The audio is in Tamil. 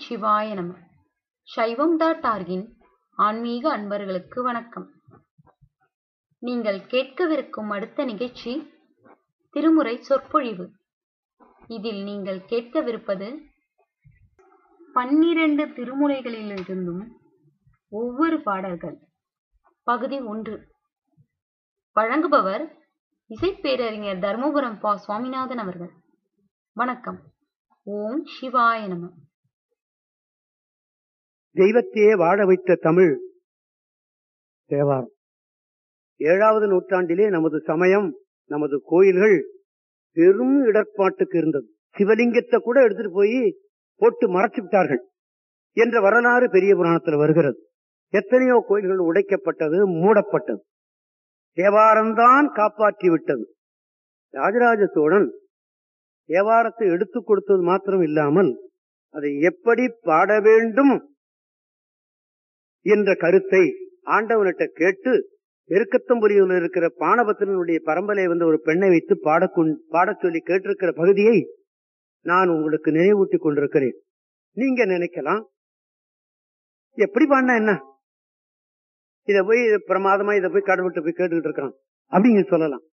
சிவாய நம சைவம் டாட் ஆர்கின் ஆன்மீக அன்பர்களுக்கு வணக்கம் நீங்கள் கேட்கவிருக்கும் அடுத்த நிகழ்ச்சி திருமுறை சொற்பொழிவு இதில் நீங்கள் கேட்கவிருப்பது பன்னிரண்டு திருமுறைகளிலிருந்தும் ஒவ்வொரு பாடல்கள் பகுதி ஒன்று வழங்குபவர் இசைப்பேரறிஞர் தர்மபுரம் பா சுவாமிநாதன் அவர்கள் வணக்கம் ஓம் சிவாய நம தெய்வத்தையே வாழ வைத்த தமிழ் தேவாரம் ஏழாவது நூற்றாண்டிலே நமது சமயம் நமது கோயில்கள் பெரும் இடர்பாட்டுக்கு இருந்தது சிவலிங்கத்தை கூட எடுத்துட்டு போய் போட்டு மறைச்சு விட்டார்கள் என்ற வரலாறு பெரிய புராணத்தில் வருகிறது எத்தனையோ கோயில்கள் உடைக்கப்பட்டது மூடப்பட்டது தேவாரம்தான் காப்பாற்றி விட்டது ராஜராஜ சோழன் தேவாரத்தை எடுத்துக் கொடுத்தது மாத்திரம் இல்லாமல் அதை எப்படி பாட வேண்டும் என்ற கருத்தை ஆண்டவனிட்ட கேட்டு பெருக்கத்தம்புலியில் இருக்கிற பானபத்திரனுடைய பரம்பலை வந்து ஒரு பெண்ணை வைத்து பாட பாடச் சொல்லி கேட்டிருக்கிற பகுதியை நான் உங்களுக்கு நினைவூட்டிக் கொண்டிருக்கிறேன் நீங்க நினைக்கலாம் எப்படி பாடினா என்ன இத போய் பிரமாதமா இத போய் கடவுள்கிட்ட போய் கேட்டுக்கிட்டு இருக்கான் அப்படிங்க சொல்லலாம்